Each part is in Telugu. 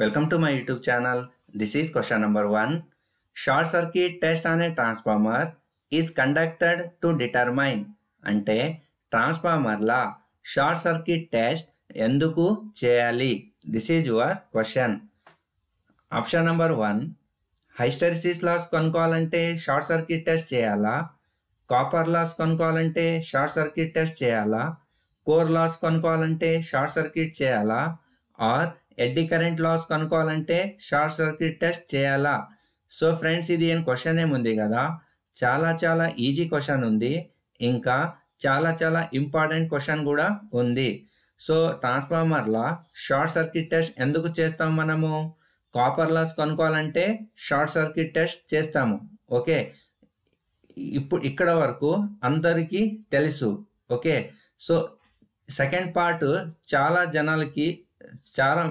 Welcome to my YouTube channel. This is question number one. Short circuit test on a transformer is conducted to determine అంటే ట్రాన్స్ఫార్మర్ల షార్ట్ సర్క్యూట్ టెస్ట్ ఎందుకు చేయాలి this is your question option number one hysteresis loss కొనుక్కోవాలంటే షార్ట్ సర్క్యూట్ టెస్ట్ చేయాలా కాపర్ లాస్ కొనుక్కోవాలంటే షార్ట్ సర్క్యూట్ టెస్ట్ చేయాలా కోర్ లాస్ కొనుక్కోవాలంటే షార్ట్ సర్క్యూట్ చేయాలా ఆర్ ఎడ్డీ కరెంట్ లాస్ కనుక్కోవాలంటే షార్ట్ సర్క్యూట్ టెస్ట్ చేయాలా సో ఫ్రెండ్స్ ఇది ఏం క్వశ్చన్ ఏముంది కదా చాలా చాలా ఈజీ క్వశ్చన్ ఉంది ఇంకా చాలా చాలా ఇంపార్టెంట్ క్వశ్చన్ కూడా ఉంది సో ట్రాన్స్ఫార్మర్లా షార్ట్ సర్క్యూట్ టెస్ట్ ఎందుకు చేస్తాం మనము కాపర్ లాస్ కొనుక్కోవాలంటే షార్ట్ సర్క్యూట్ టెస్ట్ చేస్తాము ఓకే ఇప్పుడు ఇక్కడ వరకు అందరికీ తెలుసు ఓకే సో సెకండ్ పార్ట్ చాలా జనాలకి చాలా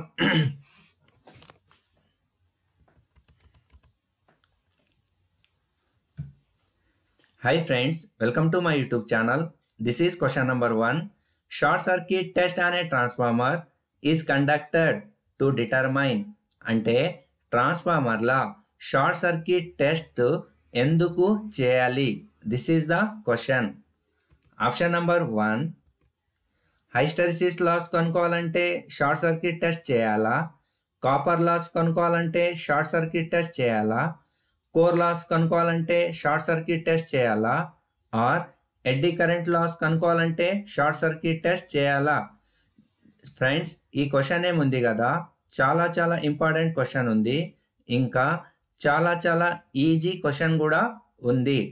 hi friends welcome to my YouTube channel this is question number one short circuit test అనే transformer is conducted to determine అంటే ట్రాన్స్ఫార్మర్ల షార్ట్ సర్క్యూట్ టెస్ట్ ఎందుకు చేయాలి this is the question option number one hysteresis loss కొనుక్కోవాలంటే షార్ట్ సర్క్యూట్ టెస్ట్ చేయాలా కాపర్ లాస్ కొనుక్కోవాలంటే షార్ట్ సర్క్యూట్ టెస్ట్ చేయాలా కోర్ లాస్ కనుక్కోవాలంటే షార్ట్ సర్క్యూట్ టెస్ట్ చేయాలా ఆర్ ఎడ్డీ కరెంట్ లాస్ కనుక్కోవాలంటే షార్ట్ సర్క్యూట్ టెస్ట్ చేయాలా ఫ్రెండ్స్ ఈ క్వశ్చన్ ఏముంది కదా చాలా చాలా ఇంపార్టెంట్ క్వశ్చన్ ఉంది ఇంకా చాలా చాలా ఈజీ క్వశ్చన్ కూడా ఉంది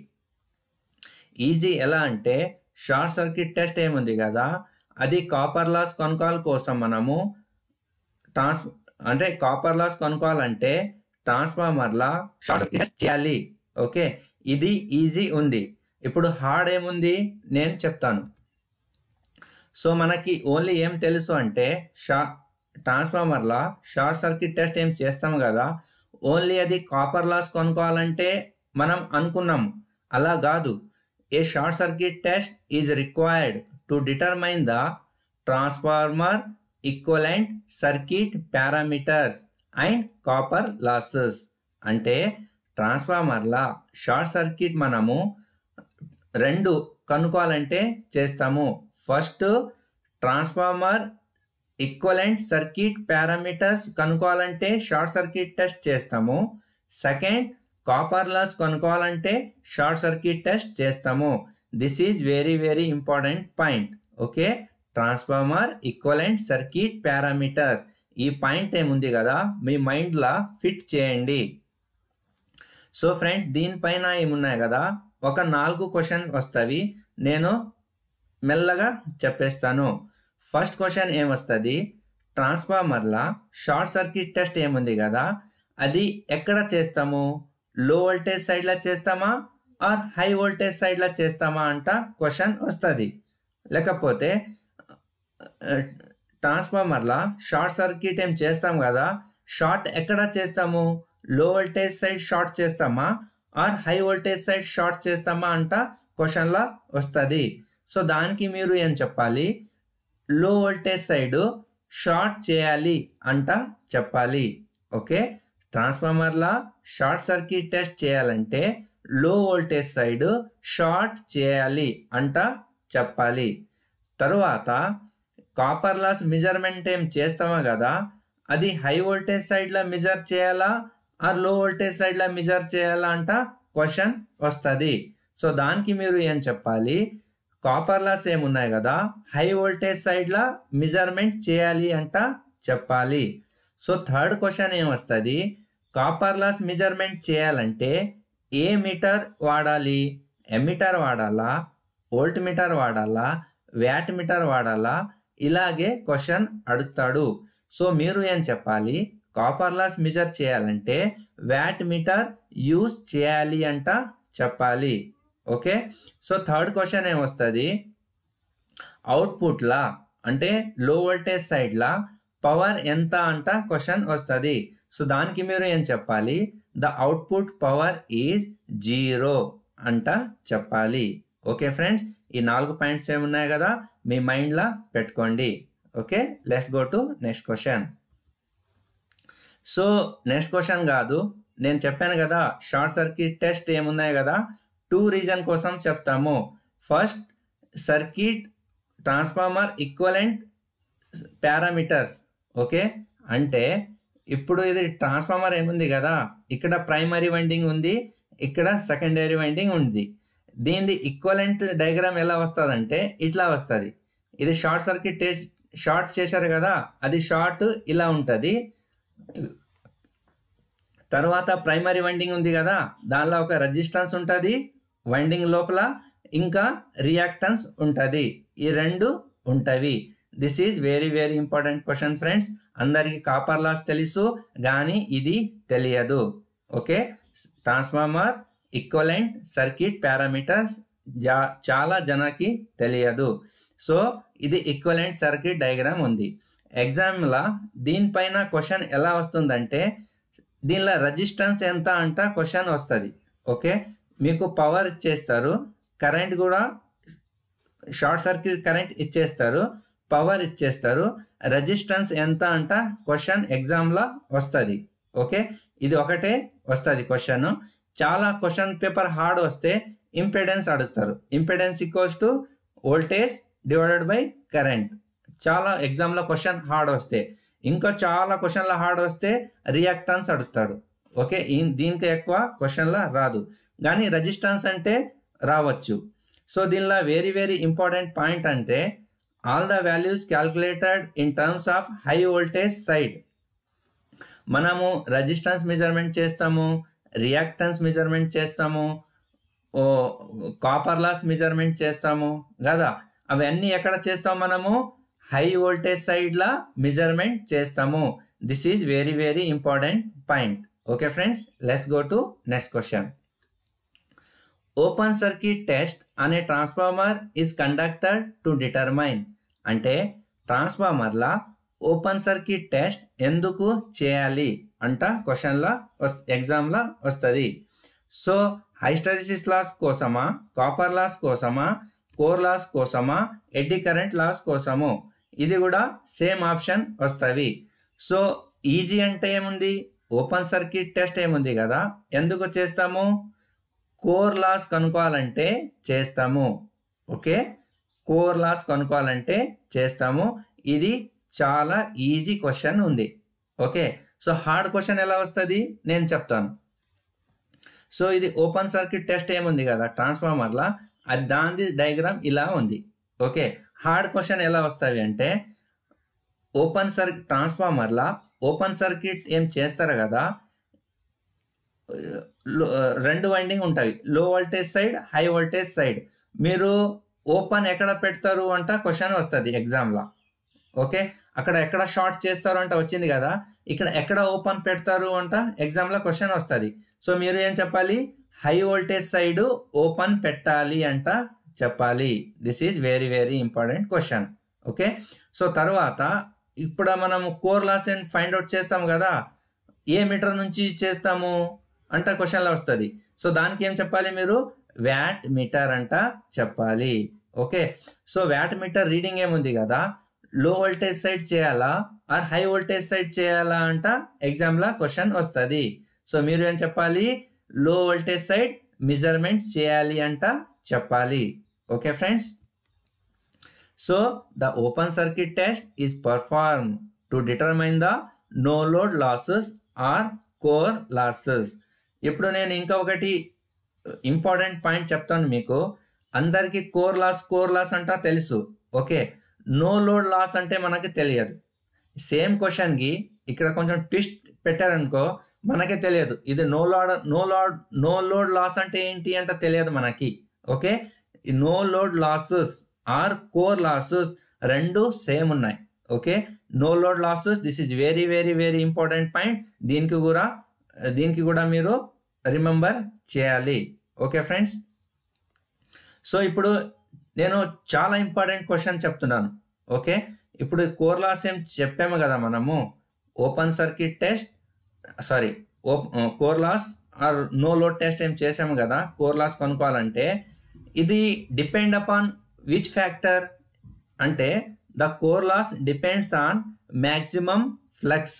ఈజీ ఎలా అంటే షార్ట్ సర్క్యూట్ టెస్ట్ ఏముంది కదా అది కాపర్ లాస్ కొనుక్కోవాలి కోసం మనము ట్రాన్స్ అంటే కాపర్ లాస్ కొనుక్కోవాలంటే ట్రాన్స్ఫార్మర్లా షార్ట్ సర్క్యూట్ టెస్ట్ చేయాలి ఓకే ఇది ఈజీ ఉంది ఇప్పుడు హార్డ్ ఏముంది నేను చెప్తాను సో మనకి ఓన్లీ ఏం తెలుసు అంటే షా ట్రాన్స్ఫార్మర్లా షార్ట్ సర్క్యూట్ టెస్ట్ ఏం చేస్తాం కదా ఓన్లీ అది కాపర్ లాస్ కొనుక్కోవాలంటే మనం అనుకున్నాం అలా కాదు a short circuit test is required to determine the transformer equivalent circuit parameters and copper losses అంటే ట్రాన్స్ఫార్మర్ల షార్ట్ సర్క్యూట్ మనము రెండు కనుక్కోవాలంటే చేస్తాము first transformer equivalent circuit parameters కనుక్కోవాలంటే షార్ట్ సర్క్యూట్ టెస్ట్ చేస్తాము సెకండ్ కాపర్ లాస్ కనుక్కోవాలంటే షార్ట్ సర్క్యూట్ టెస్ట్ చేస్తాము this is very very important point okay transformer equivalent circuit parameters ఈ పాయింట్ ఏముంది కదా మీ మైండ్లో ఫిట్ చేయండి సో ఫ్రెండ్స్ దీనిపైన ఏమున్నాయి కదా ఒక నాలుగు క్వశ్చన్ వస్తాయి నేను మెల్లగా చెప్పేస్తాను ఫస్ట్ క్వశ్చన్ ఏమొస్తుంది ట్రాన్స్ఫార్మర్ల షార్ట్ సర్క్యూట్ టెస్ట్ ఏముంది కదా అది ఎక్కడ చేస్తాము లో వోల్టేజ్ సైడ్లో చేస్తామా ఆర్ హై వోల్టేజ్ సైడ్లో చేస్తామా అంట క్వశ్చన్ వస్తుంది లేకపోతే ట్రాన్స్ఫార్మర్ల షార్ట్ సర్క్యూట్ ఏం చేస్తాం కదా షార్ట్ ఎక్కడ చేస్తాము లో వోల్టేజ్ సైడ్ షార్ట్ చేస్తామా or high voltage side short చేస్తామా అంట క్వశ్చన్లా వస్తుంది సో దానికి మీరు ఏం చెప్పాలి లో వోల్టేజ్ సైడ్ షార్ట్ చేయాలి అంట చెప్పాలి ఓకే ట్రాన్స్ఫార్మర్లా షార్ట్ సర్క్యూట్ టెస్ట్ చేయాలంటే లో వోల్టేజ్ సైడ్ షార్ట్ చేయాలి అంట చెప్పాలి తరువాత కాపర్ లాస్ మెజర్మెంట్ ఏం చేస్తామా కదా అది హై వోల్టేజ్ సైడ్లో మెజర్ చేయాలా ఆర్ లో వోల్టేజ్ సైడ్లో మెజర్ చేయాలా అంట క్వశ్చన్ వస్తుంది సో దానికి మీరు ఏం చెప్పాలి కాపర్ లాస్ ఏమున్నాయి కదా హై వోల్టేజ్ సైడ్లో మెజర్మెంట్ చేయాలి అంట చెప్పాలి సో థర్డ్ క్వశ్చన్ ఏమొస్తుంది కాపర్ లాస్ మెజర్మెంట్ చేయాలంటే ఏ మీటర్ వాడాలి ఎమీటర్ వాడాలా వోల్ట్ మీటర్ వాడాలా వ్యాట్ మీటర్ వాడాలా ఇలాగే క్వశ్చన్ అడుగుతాడు సో మీరు ఏం చెప్పాలి కాపర్ లాస్ మెజర్ చేయాలంటే వ్యాట్ మీటర్ యూస్ చేయాలి అంట చెప్పాలి ఓకే సో థర్డ్ క్వశ్చన్ ఏమొస్తుంది అవుట్పుట్లా అంటే లో వోల్టేజ్ సైడ్లా పవర్ ఎంత అంట క్వశ్చన్ వస్తుంది సో దానికి మీరు ఏం చెప్పాలి the output power is zero అంట చెప్పాలి ఓకే ఫ్రెండ్స్ ఈ నాలుగు పాయింట్స్ ఏమున్నాయి కదా మీ మైండ్లో పెట్టుకోండి okay let's go to next question so next question కాదు నేను చెప్పాను కదా షార్ట్ సర్క్యూట్ టెస్ట్ ఏమున్నాయి కదా టూ రీజన్ కోసం చెప్తాము first circuit transformer equivalent parameters okay అంటే ఇప్పుడు ఇది ట్రాన్స్ఫార్మర్ ఏముంది కదా ఇక్కడ ప్రైమరీ వైండింగ్ ఉంది ఇక్కడ సెకండరీ వైండింగ్ ఉంది దీనిది ఈక్వలెంట్ డయాగ్రామ్ ఎలా వస్తుందంటే ఇట్లా వస్తుంది ఇది షార్ట్ సర్క్యూట్ షార్ట్ చేశారు కదా అది షార్ట్ ఇలా ఉంటుంది తర్వాత ప్రైమరీ వైండింగ్ ఉంది కదా దానిలో ఒక రెజిస్టెన్స్ ఉంటుంది వైండింగ్ లోపల ఇంకా రియాక్టన్స్ ఉంటుంది ఈ రెండు ఉంటవి this is very very important question friends అందరికీ కాపర్ లాస్ తెలుసు కానీ ఇది తెలియదు okay transformer equivalent circuit parameters జా చాలా జనకి తెలియదు సో ఇది ఈక్వలెంట్ సర్క్యూట్ డయాగ్రామ్ ఉంది ఎగ్జామ్లో దీనిపైన క్వశ్చన్ ఎలా వస్తుందంటే దీనిలో రెజిస్టెన్స్ ఎంత అంట క్వశ్చన్ వస్తుంది ఓకే మీకు పవర్ ఇచ్చేస్తారు కరెంట్ కూడా షార్ట్ సర్క్యూట్ కరెంట్ ఇచ్చేస్తారు పవర్ ఇచ్చేస్తారు రెజిస్టెన్స్ ఎంత అంట క్వశ్చన్ ఎగ్జామ్లో వస్తుంది ఓకే ఇది ఒకటే వస్తుంది క్వశ్చన్ చాలా క్వశ్చన్ పేపర్ హార్డ్ వస్తే ఇంపెడెన్స్ అడుగుతారు impedance equals to voltage divided by current చాలా ఎగ్జామ్లో క్వశ్చన్ హార్డ్ వస్తే ఇంకా చాలా క్వశ్చన్ల హార్డ్ వస్తే రియాక్టన్స్ అడుగుతాడు ఓకే దీనికి ఎక్కువ క్వశ్చన్ల రాదు కానీ రెజిస్టెన్స్ అంటే రావచ్చు సో దీనిలో వెరీ వెరీ ఇంపార్టెంట్ పాయింట్ అంటే all the values calculated in terms of high voltage side మనము రెజిస్టెన్స్ మెజర్మెంట్ చేస్తాము రియాక్టన్స్ మెజర్మెంట్ చేస్తాము ఓ కాపర్ లాస్ మెజర్మెంట్ చేస్తాము కదా అవన్నీ ఎక్కడ చేస్తాం మనము హై వోల్టేజ్ సైడ్లా మెజర్మెంట్ చేస్తాము this is very very important point okay friends let's go to next question open circuit test అనే transformer is conducted to determine అంటే ట్రాన్స్ఫార్మర్లా ఓపెన్ సర్క్యూట్ టెస్ట్ ఎందుకు చేయాలి అంట క్వశ్చన్లో వస్ ఎగ్జామ్లో వస్తుంది సో హైస్టరిసిస్ లాస్ కోసమా కాపర్ లాస్ కోసమా కోర్ లాస్ కోసమా ఎడ్డీ కరెంట్ లాస్ కోసము ఇది కూడా సేమ్ ఆప్షన్ వస్తుంది సో ఈజీ అంటే ఏముంది ఓపెన్ సర్క్యూట్ టెస్ట్ ఏముంది కదా ఎందుకు చేస్తాము కోర్ లాస్ కనుక్కోవాలంటే చేస్తాము ఓకే కోర్ లాస్ కనుక్కోవాలంటే చేస్తాము ఇది చాలా ఈజీ క్వశ్చన్ ఉంది ఓకే సో హార్డ్ క్వశ్చన్ ఎలా వస్తుంది నేను చెప్తాను సో ఇది ఓపెన్ సర్క్యూట్ టెస్ట్ ఏముంది కదా ట్రాన్స్ఫార్మర్లా అది దాని డయాగ్రామ్ ఇలా ఉంది ఓకే హార్డ్ క్వశ్చన్ ఎలా వస్తాయి అంటే ఓపెన్ సర్ ట్రాన్స్ఫార్మర్లా ఓపెన్ సర్క్యూట్ ఏం చేస్తారు కదా రెండు వైండింగ్ ఉంటాయి low voltage side high voltage side మీరు ఓపెన్ ఎక్కడ పెడతారు అంట క్వశ్చన్ వస్తుంది ఎగ్జామ్లో ఓకే అక్కడ ఎక్కడ షార్ట్ చేస్తారు అంట వచ్చింది కదా ఇక్కడ ఎక్కడ ఓపెన్ పెడతారు అంట ఎగ్జామ్లో క్వశ్చన్ వస్తుంది సో మీరు ఏం చెప్పాలి హై వోల్టేజ్ సైడ్ ఓపెన్ పెట్టాలి అంట చెప్పాలి this is very very important question okay so తర్వాత ఇప్పుడు మనం core loss and find out చేస్తాం కదా ఏ మీటర్ నుంచి చేస్తాము అంట క్వశ్చన్లో వస్తుంది సో దానికి ఏం చెప్పాలి మీరు వ్యాట్ మీటర్ అంట చెప్పాలి okay so wattmeter reading ఏముంది కదా లో వోల్టేజ్ సైడ్ చేయాలా ఆర్ హై వోల్టేజ్ సైడ్ చేయాలా అంట ఎగ్జామ్లో క్వశ్చన్ వస్తుంది సో మీరు ఏం చెప్పాలి లో వోల్టేజ్ సైడ్ మెజర్మెంట్ చేయాలి అంట చెప్పాలి okay friends so the open circuit test is perform to determine the no load losses or core losses ఇప్పుడు నేను ఇంకా ఒకటి ఇంపార్టెంట్ పాయింట్ చెప్తాను మీకు అందరికీ కోర్ లాస్ కోర్ లాస్ అంట తెలుసు ఓకే నో లోడ్ లాస్ అంటే మనకి తెలియదు సేమ్ క్వశ్చన్కి ఇక్కడ కొంచెం ట్విస్ట్ పెట్టారనుకో మనకే తెలియదు ఇది no load no load no load loss అంటే ఏంటి అంటే తెలియదు మనకి okay no load losses or core losses రెండు సేమ్ ఉన్నాయి okay no load losses this is very very very important point దీనికి కూడా దీనికి కూడా మీరు రిమెంబర్ చేయాలి ఓకే ఫ్రెండ్స్ సో ఇప్పుడు నేను చాలా ఇంపార్టెంట్ క్వశ్చన్ చెప్తున్నాను ఓకే ఇప్పుడు కోర్ లాస్ ఏం చెప్పాము కదా మనము open circuit test sorry core loss or no load test ఏం చేసాము కదా కోర్ లాస్ కొనుక్కోవాలంటే ఇది డిపెండ్ అపాన్ విచ్ ఫ్యాక్టర్ అంటే the core loss depends on maximum flux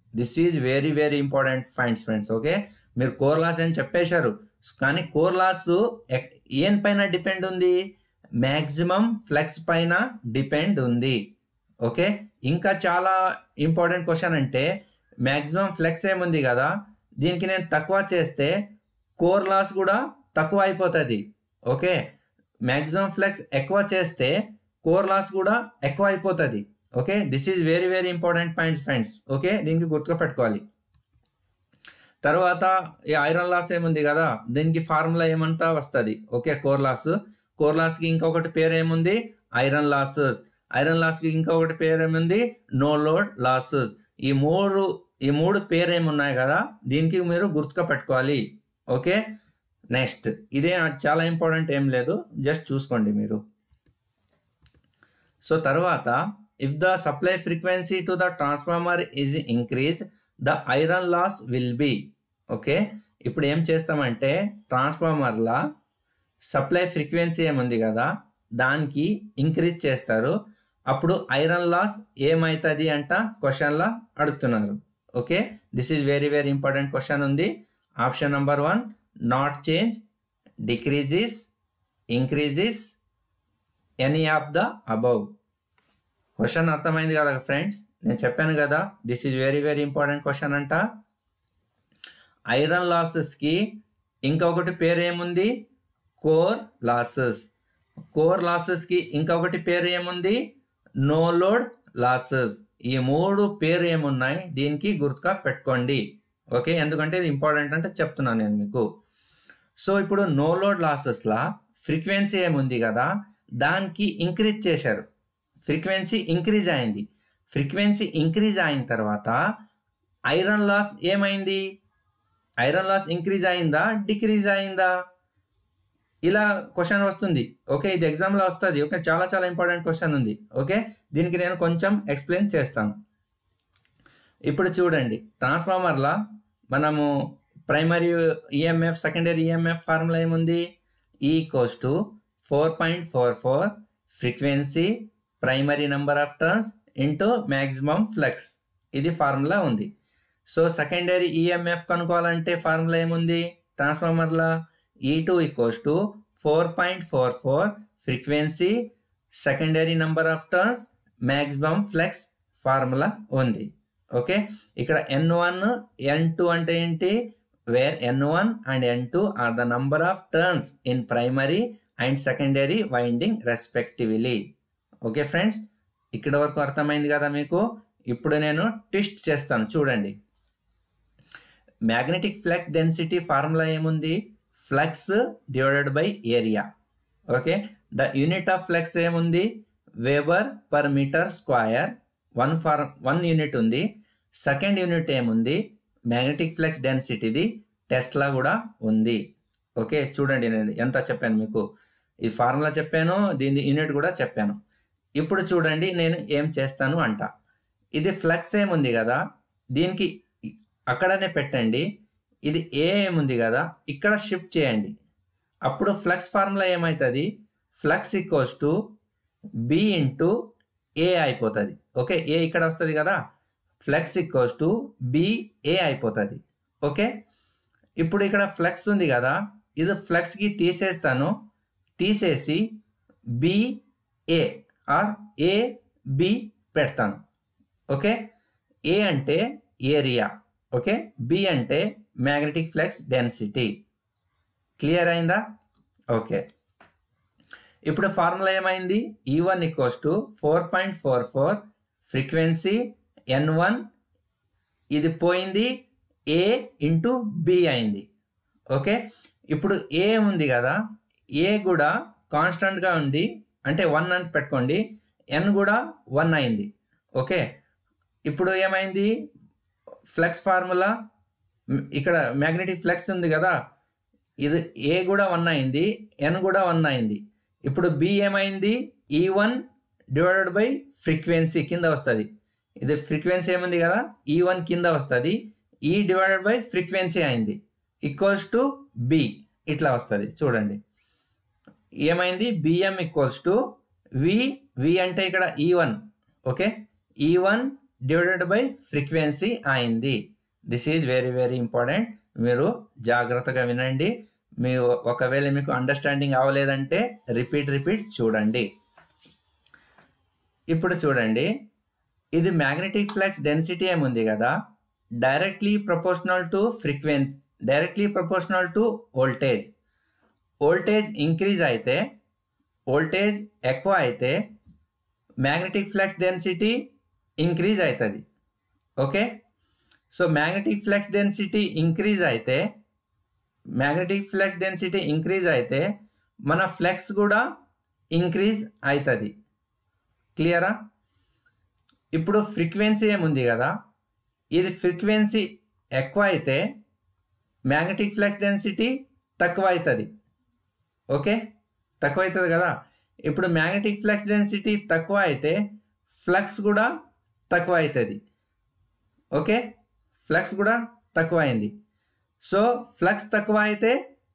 this is very very important finds friends okay మీరు కోర్ లాస్ అని చెప్పేశారు కానీ కోర్ లాస్ ఏం పైన డిపెండ్ ఉంది మ్యాక్సిమం ఫ్లెక్స్ పైన డిపెండ్ ఉంది ఓకే ఇంకా చాలా ఇంపార్టెంట్ క్వశ్చన్ అంటే మ్యాక్సిమం ఫ్లెక్స్ ఏముంది కదా దీనికి నేను తక్కువ చేస్తే కోర్ లాస్ కూడా తక్కువ అయిపోతుంది ఓకే మ్యాక్సిమం ఫ్లెక్స్ ఎక్కువ చేస్తే కోర్ లాస్ కూడా ఎక్కువ అయిపోతుంది okay this is very very important points friends okay దీనికి గుర్తుగా పెట్టుకోవాలి తర్వాత ఈ ఐరన్ లాస్ ఏముంది కదా దీనికి ఫార్ములా ఏమంతా వస్తుంది ఓకే కోర్ లాస్ కోర్ లాస్కి ఇంకొకటి పేరు ఏముంది ఐరన్ లాసెస్ ఐరన్ లాస్కి ఇంకొకటి పేరు ఏముంది నో లోడ్ లాసెస్ ఈ మూడు ఈ మూడు పేరు ఏమున్నాయి కదా దీనికి మీరు గుర్తుగా పెట్టుకోవాలి ఓకే నెక్స్ట్ ఇదే చాలా ఇంపార్టెంట్ ఏం లేదు జస్ట్ చూసుకోండి మీరు సో తర్వాత if the supply frequency to the transformer is increase the iron loss will be okay ఇప్పుడు ఏం చేస్తామంటే ట్రాన్స్ఫార్మర్ల సప్లై ఫ్రీక్వెన్సీ ఏముంది కదా దానికి ఇంక్రీజ్ చేస్తారు అప్పుడు ఐరన్ లాస్ ఏమవుతుంది అంట క్వశ్చన్లా అడుగుతున్నారు okay this is very very important question ఉంది option number one not change decreases increases any of the above question అర్థమైంది కదా ఫ్రెండ్స్ నేను చెప్పాను కదా this is very very important question అంట ఐరన్ లాసెస్కి ఇంకొకటి పేరు ఏముంది కోర్ లాసెస్ కోర్ లాసెస్కి ఇంకొకటి పేరు ఏముంది నో లోడ్ లాసెస్ ఈ మూడు పేరు ఏమున్నాయి దీనికి గుర్తుగా పెట్టుకోండి ఓకే ఎందుకంటే ఇది ఇంపార్టెంట్ అంటే చెప్తున్నాను నేను మీకు సో ఇప్పుడు నో లోడ్ లాసెస్లా ఫ్రీక్వెన్సీ ఏముంది కదా దానికి ఇంక్రీజ్ చేశారు ఫ్రీక్వెన్సీ ఇంక్రీజ్ అయింది ఫ్రీక్వెన్సీ ఇంక్రీజ్ అయిన తర్వాత ఐరన్ లాస్ ఏమైంది ఐరన్ లాస్ ఇంక్రీజ్ అయిందా డిక్రీజ్ అయిందా ఇలా క్వశ్చన్ వస్తుంది ఓకే ఇది ఎగ్జామ్లో వస్తుంది ఓకే చాలా చాలా ఇంపార్టెంట్ క్వశ్చన్ ఉంది ఓకే దీనికి నేను కొంచెం ఎక్స్ప్లెయిన్ చేస్తాను ఇప్పుడు చూడండి ట్రాన్స్ఫార్మర్లా మనము primary EMF secondary EMF formula ఏముంది equals to four point four four frequency primary number of turns into maximum flux ఇది ఫార్ములా ఉంది సో సెకండరీ ఈఎంఎఫ్ కనుక్కోవాలంటే ఫార్ములా ఏముంది ట్రాన్స్ఫార్మర్లా E two equals to four point four four frequency secondary number of turns maximum flux formula ఉంది ఓకే ఇక్కడ ఎన్ వన్ ఎన్ టూ అంటే ఏంటి where N one and N two are the number of turns in primary and secondary winding respectively okay friends ఇక్కడ వరకు అర్థమైంది కదా మీకు ఇప్పుడు నేను ట్విస్ట్ చేస్తాను చూడండి మ్యాగ్నెటిక్ ఫ్లెక్స్ డెన్సిటీ ఫార్ములా ఏముంది flux divided by area okay the unit of flux ఏముంది weber per metre square one for one unit ఉంది సెకండ్ యూనిట్ ఏముంది మ్యాగ్నెటిక్ ఫ్లెక్స్ డెన్సిటీది టెస్ట్లా కూడా ఉంది ఓకే చూడండి నేను ఎంత చెప్పాను మీకు ఈ ఫార్ములా చెప్పాను దీని యూనిట్ కూడా చెప్పాను ఇప్పుడు చూడండి నేను ఏం చేస్తాను అంట ఇది ఫ్లెక్స్ ఏముంది కదా దీనికి అక్కడనే పెట్టండి ఇది ఏ ఏముంది కదా ఇక్కడ షిఫ్ట్ చేయండి అప్పుడు ఫ్లక్స్ ఫార్ములా ఏమవుతుంది flux equals to B into A అయిపోతుంది ఓకే ఏ ఇక్కడ వస్తుంది కదా ఫ్లెక్స్ ఈక్వల్స్ టు బిఏ అయిపోతుంది ఓకే ఇప్పుడు ఇక్కడ ఫ్లెక్స్ ఉంది కదా ఇది ఫ్లెక్స్కి తీసేస్తాను తీసేసి బిఏ ఆర్ ఏ బి పెడతాను ఓకే ఏ అంటే ఏరియా ఓకే బి అంటే మ్యాగ్నెటిక్ ఫ్లెక్స్ డెన్సిటీ క్లియర్ అయిందా ఓకే ఇప్పుడు ఫార్ములా ఏమైంది E one equals to four point four four frequency N one ఇది పోయింది ఏ ఇంటూ బి అయింది ఓకే ఇప్పుడు ఏ ఉంది కదా ఏ కూడా కాన్స్టెంట్గా ఉంది అంటే వన్ అని పెట్టుకోండి ఎన్ కూడా వన్ అయింది ఓకే ఇప్పుడు ఏమైంది ఫ్లెక్స్ ఫార్ములా ఇక్కడ మ్యాగ్నెటిక్ ఫ్లెక్స్ ఉంది కదా ఇది ఏ కూడా వన్ అయింది ఎన్ కూడా వన్ అయింది ఇప్పుడు బి ఏమైంది E one divided by frequency కింద వస్తుంది ఇది ఫ్రీక్వెన్సీ ఏముంది కదా ఈ వన్ కింద వస్తుంది ఈ డివైడెడ్ బై ఫ్రీక్వెన్సీ అయింది ఈక్వల్స్ టు బి ఇట్లా వస్తుంది చూడండి ఏమైంది B M equals to V V అంటే ఇక్కడ E one okay E one divided by frequency అయింది this is very very important మీరు జాగ్రత్తగా వినండి మీ ఒకవేళ మీకు అండర్స్టాండింగ్ అవ్వలేదంటే రిపీట్ రిపీట్ చూడండి ఇప్పుడు చూడండి ఇది మ్యాగ్నెటిక్ ఫ్లక్స్ డెన్సిటీ ఏముంది కదా directly proportional to frequency directly proportional to voltage voltage increase అయితే వోల్టేజ్ ఎక్కువ అయితే మ్యాగ్నెటిక్ ఫ్లక్స్ డెన్సిటీ ఇంక్రీజ్ అవుతుంది okay so magnetic flux density increase అయితే మ్యాగ్నెటిక్ ఫ్లక్స్ డెన్సిటీ ఇంక్రీజ్ అయితే మన ఫ్లెక్స్ కూడా ఇంక్రీజ్ అవుతుంది క్లియరా ఇప్పుడు ఫ్రీక్వెన్సీ ఏముంది కదా ఇది ఫ్రీక్వెన్సీ ఎక్కువ అయితే మ్యాగ్నెటిక్ ఫ్లక్స్ డెన్సిటీ తక్కువ అవుతుంది ఓకే తక్కువ అవుతుంది కదా ఇప్పుడు మ్యాగ్నెటిక్ ఫ్లక్స్ డెన్సిటీ తక్కువ అయితే ఫ్లక్స్ కూడా తక్కువ అవుతుంది ఓకే ఫ్లక్స్ కూడా తక్కువ అయింది సో ఫ్లక్స్ తక్కువ అయితే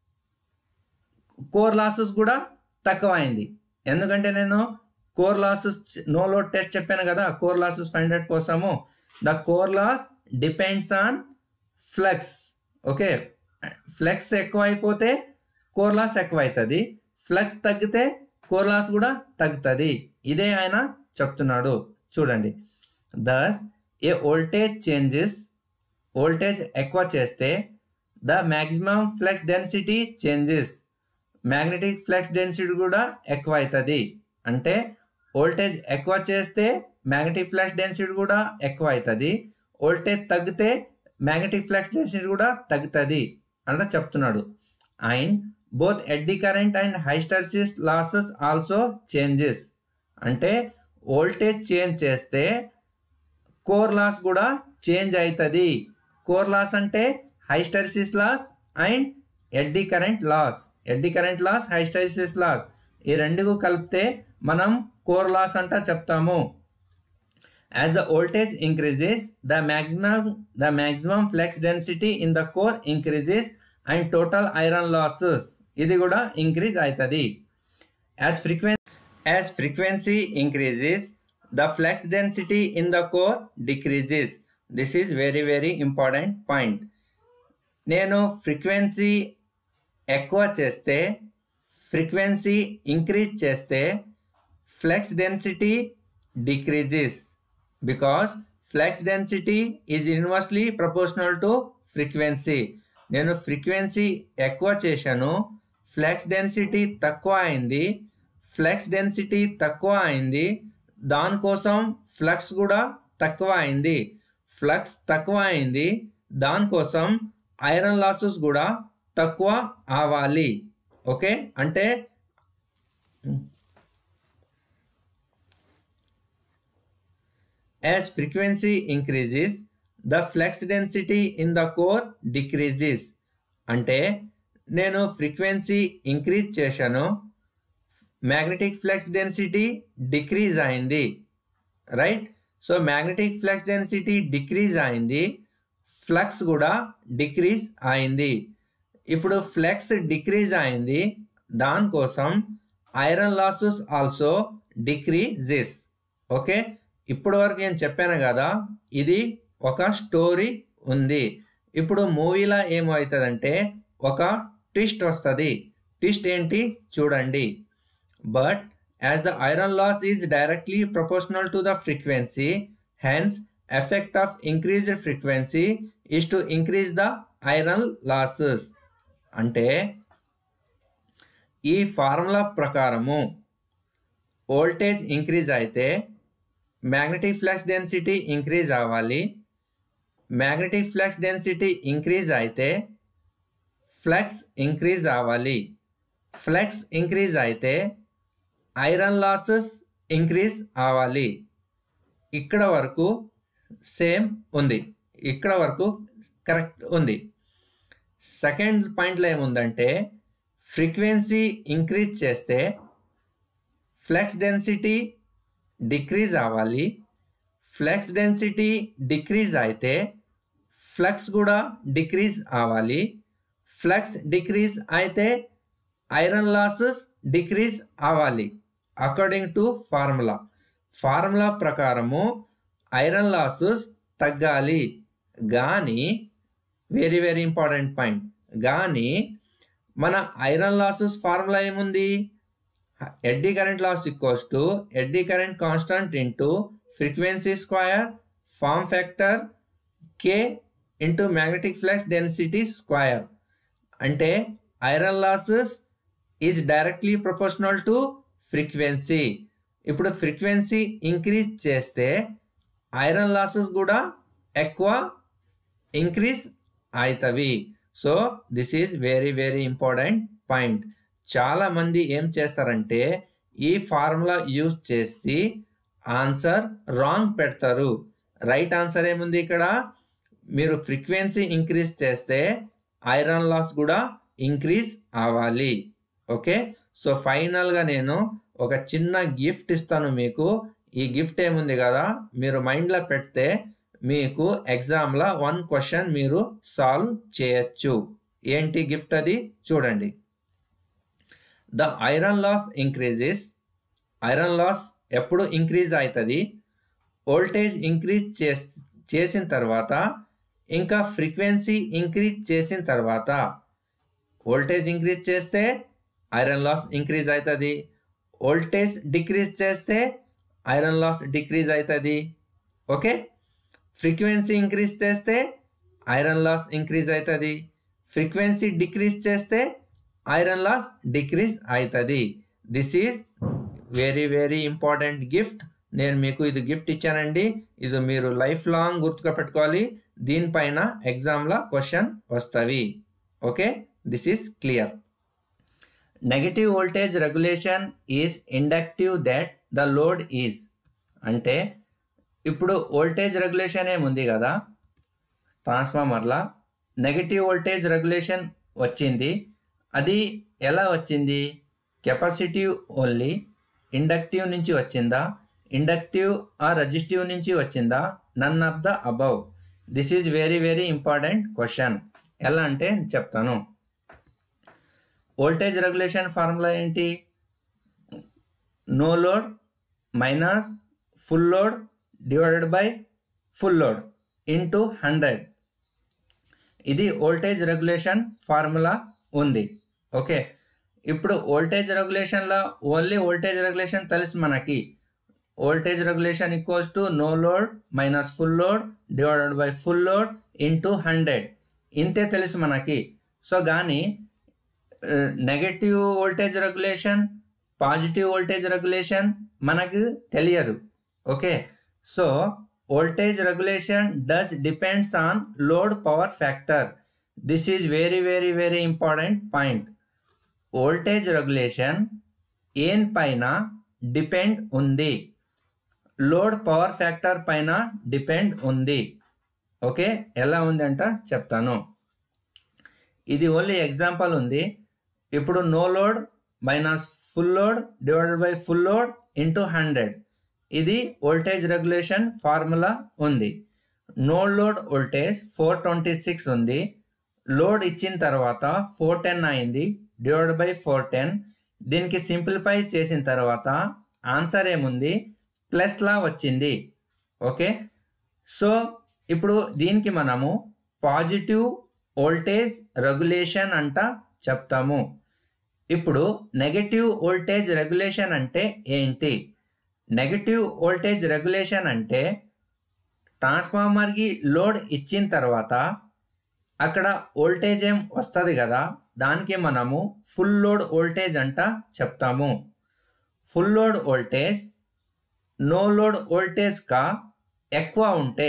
కోర్ లాసెస్ కూడా తక్కువ అయింది ఎందుకంటే నేను core losses no load test చెప్పాను కదా కోర్ లాసెస్ ఫైండ్ అవుట్ కోసము the core loss depends on flux okay flux ఎక్కువ అయిపోతే కోర్ లాస్ ఎక్కువ అవుతుంది ఫ్లక్స్ తగ్గితే కోర్ లాస్ కూడా తగ్గుతుంది ఇదే ఆయన చెప్తున్నాడు చూడండి thus a voltage changes voltage ఎక్కువ చేస్తే the maximum flux density changes magnetic flux density కూడా ఎక్కువ అవుతుంది అంటే వోల్టేజ్ ఎక్కువ చేస్తే మ్యాగ్నెటిక్ ఫ్లక్స్ డెన్సిటీ కూడా ఎక్కువ అవుతుంది వోల్టేజ్ తగ్గితే మ్యాగ్నెటిక్ ఫ్లక్స్ డెన్సిటీ కూడా తగ్గుతుంది అంటే చెప్తున్నాడు and both eddy current and hysteresis losses also changes అంటే వోల్టేజ్ చేంజ్ చేస్తే కోర్ లాస్ కూడా చేంజ్ అవుతుంది కోర్ లాస్ అంటే hysteresis loss and eddy current loss eddy current loss hysteresis loss ఈ రెండు కలిపితే మనం కోర్ లాస్ అంట చెప్తాము as the voltage increases the maximum the maximum flux density in the core increases and total iron losses ఇది కూడా ఇంక్రీజ్ అవుతుంది as frequen as frequency increases the flux density in the core decreases this is very very important point నేను ఫ్రీక్వెన్సీ ఎక్కువ చేస్తే ఫ్రీక్వెన్సీ ఇంక్రీజ్ చేస్తే flux density decreases because flux density is inversely proportional to frequency నేను ఫ్రీక్వెన్సీ ఎక్కువ చేశాను ఫ్లెక్స్ డెన్సిటీ తక్కువ అయింది ఫ్లెక్స్ డెన్సిటీ తక్కువ అయింది దానికోసం ఫ్లక్స్ కూడా తక్కువ అయింది ఫ్లక్స్ తక్కువ అయింది దానికోసం ఐరన్ లాసెస్ కూడా తక్కువ అవ్వాలి ఓకే అంటే as frequency increases the flux density in the core decreases అంటే నేను ఫ్రీక్వెన్సీ ఇంక్రీజ్ చేశాను మ్యాగ్నెటిక్ ఫ్లక్స్ డెన్సిటీ డిక్రీజ్ అయింది right so magnetic flux density decrease అయింది ఫ్లక్స్ కూడా డిక్రీజ్ అయింది ఇప్పుడు ఫ్లక్స్ డిక్రీజ్ అయింది దానికోసం iron losses also decreases okay ఇప్పటి వరకు నేను చెప్పాను కదా ఇది ఒక స్టోరీ ఉంది ఇప్పుడు మూవీలో ఏమవుతుందంటే ఒక ట్విస్ట్ వస్తుంది ట్విస్ట్ ఏంటి చూడండి but as the iron loss is directly proportional to the frequency hence effect of increased frequency is to increase the iron losses అంటే ఈ ఫార్ములా ప్రకారము వోల్టేజ్ ఇంక్రీజ్ అయితే మ్యాగ్నెటిక్ ఫ్లక్స్ డెన్సిటీ ఇంక్రీజ్ అవ్వాలి మ్యాగ్నెటిక్ ఫ్లక్స్ డెన్సిటీ ఇంక్రీజ్ అయితే ఫ్లక్స్ ఇంక్రీజ్ అవ్వాలి ఫ్లక్స్ ఇంక్రీజ్ అయితే ఐరన్ లాసెస్ ఇంక్రీజ్ అవ్వాలి ఇక్కడ వరకు సేమ్ ఉంది ఇక్కడ వరకు కరెక్ట్ ఉంది సెకండ్ పాయింట్లో ఏముందంటే ఫ్రీక్వెన్సీ ఇంక్రీజ్ చేస్తే ఫ్లక్స్ డెన్సిటీ డిక్రీజ్ అవ్వాలి ఫ్లక్స్ డెన్సిటీ డిక్రీజ్ అయితే ఫ్లక్స్ కూడా డిక్రీజ్ అవ్వాలి ఫ్లక్స్ డిక్రీజ్ అయితే ఐరన్ లాసెస్ డిక్రీజ్ అవ్వాలి అకార్డింగ్ టు ఫార్ములా ఫార్ములా ప్రకారము ఐరన్ లాసెస్ తగ్గాలి కానీ వెరీ వెరీ ఇంపార్టెంట్ పాయింట్ కానీ మన ఐరన్ లాసెస్ ఫార్ములా ఏముంది eddy current loss equals to eddy current constant into frequency square form factor K into magnetic flux density square అంటే iron losses is directly proportional to frequency ఇప్పుడు ఫ్రీక్వెన్సీ ఇంక్రీజ్ చేస్తే ఐరన్ లాసెస్ కూడా ఎక్కువ ఇంక్రీజ్ అవుతవి so this is very very important point చాలా మంది ఏం చేస్తారంటే ఈ ఫార్ములా యూజ్ చేసి ఆన్సర్ రాంగ్ పెడతారు రైట్ ఆన్సర్ ఏముంది ఇక్కడ మీరు ఫ్రీక్వెన్సీ ఇంక్రీజ్ చేస్తే ఐరన్ లాస్ కూడా ఇంక్రీజ్ అవ్వాలి ఓకే సో ఫైనల్గా నేను ఒక చిన్న గిఫ్ట్ ఇస్తాను మీకు ఈ గిఫ్ట్ ఏముంది కదా మీరు మైండ్లో పెడితే మీకు ఎగ్జామ్లో వన్ క్వశ్చన్ మీరు సాల్వ్ చేయొచ్చు ఏంటి గిఫ్ట్ అది చూడండి the iron loss increases iron loss ఎప్పుడు ఇంక్రీజ్ అవుతుంది వోల్టేజ్ ఇంక్రీజ్ చేసిన తర్వాత ఇంకా ఫ్రీక్వెన్సీ ఇంక్రీజ్ చేసిన తర్వాత వోల్టేజ్ ఇంక్రీజ్ చేస్తే ఐరన్ లాస్ ఇంక్రీజ్ అవుతుంది వోల్టేజ్ డిక్రీజ్ చేస్తే ఐరన్ లాస్ డిక్రీజ్ అవుతుంది ఓకే ఫ్రీక్వెన్సీ ఇంక్రీజ్ చేస్తే ఐరన్ లాస్ ఇంక్రీజ్ అవుతుంది ఫ్రీక్వెన్సీ డిక్రీజ్ చేస్తే ఐరన్ లాస్ డిక్రీజ్ అవుతుంది this is very very important gift నేను మీకు ఇది గిఫ్ట్ ఇచ్చానండి ఇది మీరు లైఫ్ లాంగ్ గుర్తుగా పెట్టుకోవాలి దీనిపైన ఎగ్జామ్లో క్వశ్చన్ వస్తవి okay this is clear negative voltage regulation is inductive that the load is అంటే ఇప్పుడు వోల్టేజ్ రెగ్యులేషన్ ఏముంది కదా ట్రాన్స్ఫార్మర్లా నెగటివ్ వోల్టేజ్ రెగ్యులేషన్ వచ్చింది అది ఎలా వచ్చింది కెపాసిటివ్ ఓన్లీ ఇండక్టివ్ నుంచి వచ్చిందా ఇండక్టివ్ ఆ రెజిస్టివ్ నుంచి వచ్చిందా none of the above this is very very important question ఎలా అంటే చెప్తాను వోల్టేజ్ రెగ్యులేషన్ ఫార్ములా ఏంటి no load minus full load divided by full load into hundred ఇది వోల్టేజ్ రెగ్యులేషన్ ఫార్ములా ఉంది ఓకే ఇప్పుడు వోల్టేజ్ రెగ్యులేషన్లో ఓన్లీ వోల్టేజ్ రెగ్యులేషన్ తెలుసు మనకి voltage regulation equals to no load minus full load divided by full load into hundred ఇంతే తెలుసు మనకి సో కానీ negative voltage regulation positive voltage regulation మనకు తెలియదు okay so voltage regulation does depends on load power factor this is very very very important point voltage regulation ఏన్ పైన డిపెండ్ ఉంది లోడ్ పవర్ ఫ్యాక్టర్ పైన డిపెండ్ ఉంది ఓకే ఎలా ఉంది అంట చెప్తాను ఇది ఓన్లీ ఎగ్జాంపుల్ ఉంది ఇప్పుడు no load minus full load divided by full load into hundred ఇది వోల్టేజ్ రెగ్యులేషన్ ఫార్ములా ఉంది no load voltage four twenty six ఉంది లోడ్ ఇచ్చిన తర్వాత ఫోర్ టెన్ అయింది డివైడ్ బై ఫోర్ టెన్ దీనికి సింప్లిఫై చేసిన తర్వాత ఆన్సర్ ఏముంది ప్లస్లా వచ్చింది ఓకే సో ఇప్పుడు దీనికి మనము పాజిటివ్ వోల్టేజ్ రెగ్యులేషన్ అంట చెప్తాము ఇప్పుడు నెగటివ్ వోల్టేజ్ రెగ్యులేషన్ అంటే ఏంటి నెగటివ్ వోల్టేజ్ రెగ్యులేషన్ అంటే ట్రాన్స్ఫార్మర్కి లోడ్ ఇచ్చిన తర్వాత అక్కడ వోల్టేజ్ ఏం వస్తుంది కదా దానికి మనము ఫుల్ లోడ్ వోల్టేజ్ అంట చెప్తాము full load voltage no load voltage కా ఎక్కువ ఉంటే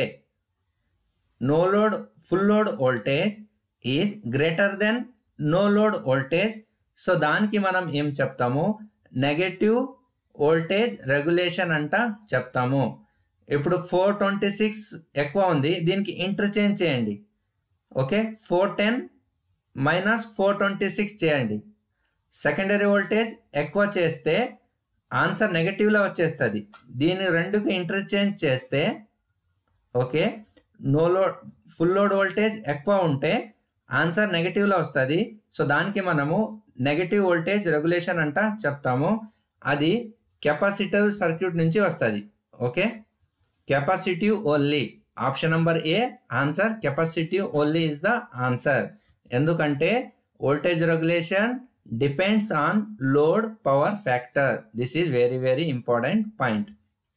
no load full load voltage is greater than no load voltage so దానికి మనం ఏం చెప్తాము నెగటివ్ వోల్టేజ్ రెగ్యులేషన్ అంట చెప్తాము ఇప్పుడు ఫోర్ ట్వంటీ సిక్స్ ఎక్కువ ఉంది దీనికి ఇంటర్చేంజ్ చేయండి okay four ten minus four twenty six చేయండి సెకండరీ వోల్టేజ్ ఎక్కువ చేస్తే ఆన్సర్ నెగటివ్లో వచ్చేస్తుంది దీని రెండుకి ఇంటర్చేంజ్ చేస్తే okay no load full load voltage ఎక్కువ ఉంటే ఆన్సర్ నెగటివ్లో వస్తుంది సో దానికి మనము నెగటివ్ వోల్టేజ్ రెగ్యులేషన్ అంట చెప్తాము అది కెపాసిటివ్ సర్క్యూట్ నుంచి వస్తుంది okay capacitive only option number A answer capacitive only is the answer ఎందుకంటే voltage regulation depends on load power factor this is very very important point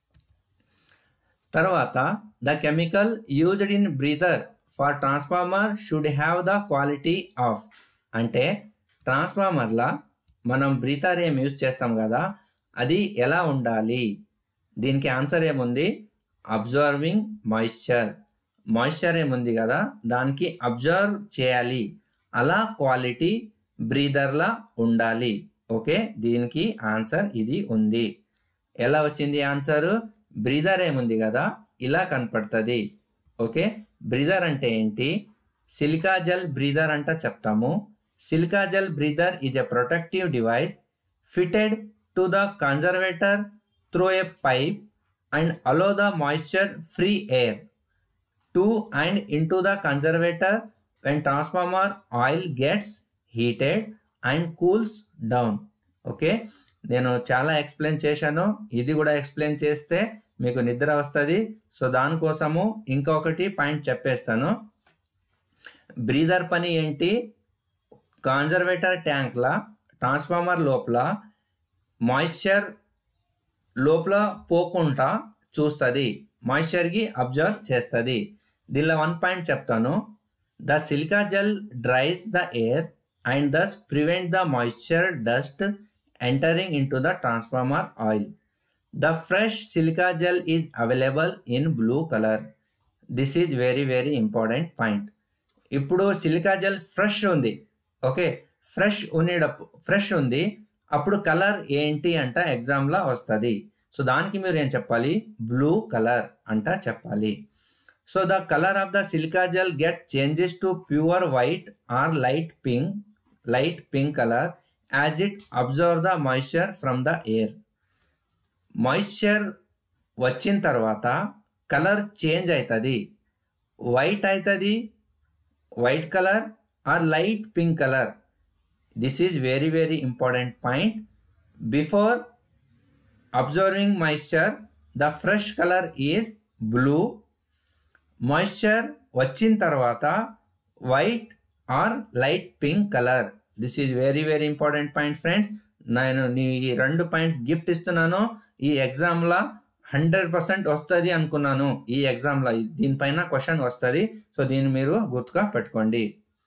తర్వాత the chemical used in breather for transformer should have the quality of అంటే ట్రాన్స్ఫార్మర్లా మనం బ్రీతర్ ఏం యూజ్ చేస్తాం కదా అది ఎలా ఉండాలి దీనికి ఆన్సర్ ఏముంది అబ్జర్వింగ్ మాయిశ్చర్ మాయిశ్చర్ ఏముంది కదా దానికి అబ్జర్వ్ చేయాలి అలా క్వాలిటీ బ్రీదర్లా ఉండాలి ఓకే దీనికి ఆన్సర్ ఇది ఉంది ఎలా వచ్చింది ఆన్సర్ బ్రీదర్ ఏముంది కదా ఇలా కనపడుతుంది ఓకే బ్రీదర్ అంటే ఏంటి సిలికా జెల్ బ్రీదర్ అంట చెప్తాము silica gel breather is a protective device fitted to the conservator through a pipe and allow the moisture free air to and in to the conservator when transformer oil gets heated and cools down okay నేను చాలా ఎక్స్ప్లెయిన్ చేశాను ఇది కూడా ఎక్స్ప్లెయిన్ చేస్తే మీకు నిద్ర వస్తుంది సో దానికోసము ఇంకొకటి పాయింట్ చెప్పేస్తాను బ్రీదర్ పని ఏంటి కాన్జర్వేటర్ ట్యాంక్లా ట్రాన్స్ఫార్మర్ లోపల మాయిశ్చర్ లోపల పోకుండా చూస్తుంది మాయిశ్చర్కి అబ్జర్వ్ చేస్తుంది దీనిలో వన్ పాయింట్ చెప్తాను the silica gel dries the air and thus prevent the moisture dust entering in to the transformer oil the fresh silica gel is available in blue colour this is very very important point ఇప్పుడు సిలికా జెల్ ఫ్రెష్ ఉంది ఓకే ఫ్రెష్ ఉండేటప్పుడు ఫ్రెష్ ఉంది అప్పుడు కలర్ ఏంటి అంట ఎగ్జామ్లో వస్తుంది సో దానికి మీరు ఏం చెప్పాలి బ్లూ కలర్ అంట చెప్పాలి so the colour of the silica gel get changes to pure white or light pink light pink colour as it observe the moisture from the air moisture వచ్చిన తర్వాత కలర్ చేంజ్ అవుతుంది వైట్ అవుతుంది white colour or light pink colour this is very very important point before observing moisture the fresh colour is blue moisture వచ్చిన తర్వాత white or light pink colour this is very very important point friends నేను నీ ఈ రెండు పాయింట్స్ గిఫ్ట్ ఇస్తున్నాను ఈ ఎగ్జామ్లో హండ్రెడ్ పర్సెంట్ వస్తుంది అనుకున్నాను ఈ ఎగ్జామ్లో దీనిపైన క్వశ్చన్ వస్తుంది సో దీన్ని మీరు గుర్తుగా పెట్టుకోండి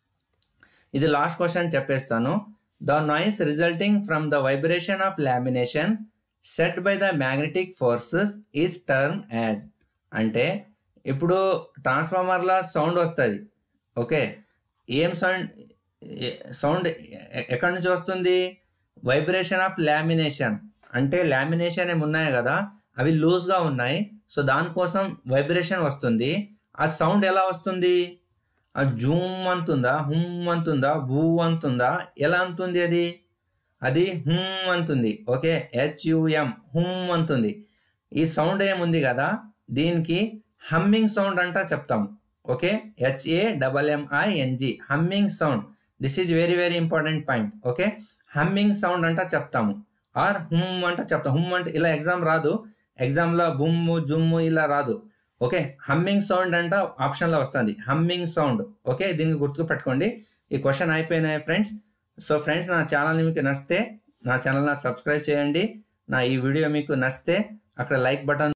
ఇది లాస్ట్ క్వశ్చన్ చెప్పేస్తాను the noise resulting from the vibration of lamination set by the magnetic forces is term as అంటే ఇప్పుడు ట్రాన్స్ఫార్మర్లో సౌండ్ వస్తుంది ఓకే ఏం సౌండ్ సౌండ్ ఎక్కడి నుంచి వస్తుంది వైబ్రేషన్ ఆఫ్ లామినేషన్ అంటే లామినేషన్ ఏమి ఉన్నాయి కదా అవి లూజ్గా ఉన్నాయి సో దానికోసం వైబ్రేషన్ వస్తుంది ఆ సౌండ్ ఎలా వస్తుంది ఆ జూమ్ అంతుందా హుమ్ అంతుందా భూ అంతుందా ఎలా అంతుంది అది అది హుమ్ అంతుంది ఓకే హెచ్యుఎం హుమ్ అంతుంది ఈ సౌండ్ ఏముంది కదా దీనికి హమ్మింగ్ సౌండ్ అంట చెప్తాం okay H A double M I N G humming sound this is very very important point okay humming sound అంట చెప్తాము ఆర్ హుమ్ అంట చెప్తాం హుమ్ అంటే ఇలా ఎగ్జామ్ రాదు ఎగ్జామ్లో బుమ్ము జుమ్ము ఇలా రాదు ఓకే హమ్మింగ్ సౌండ్ అంట ఆప్షన్లో వస్తుంది హమ్మింగ్ సౌండ్ ఓకే దీనికి గుర్తుకు పెట్టుకోండి ఈ క్వశ్చన్ అయిపోయినాయి ఫ్రెండ్స్ సో ఫ్రెండ్స్ నా ఛానల్ మీకు నచ్చితే నా ఛానల్ని సబ్స్క్రైబ్ చేయండి నా ఈ వీడియో మీకు నచ్చితే అక్కడ లైక్ బటన్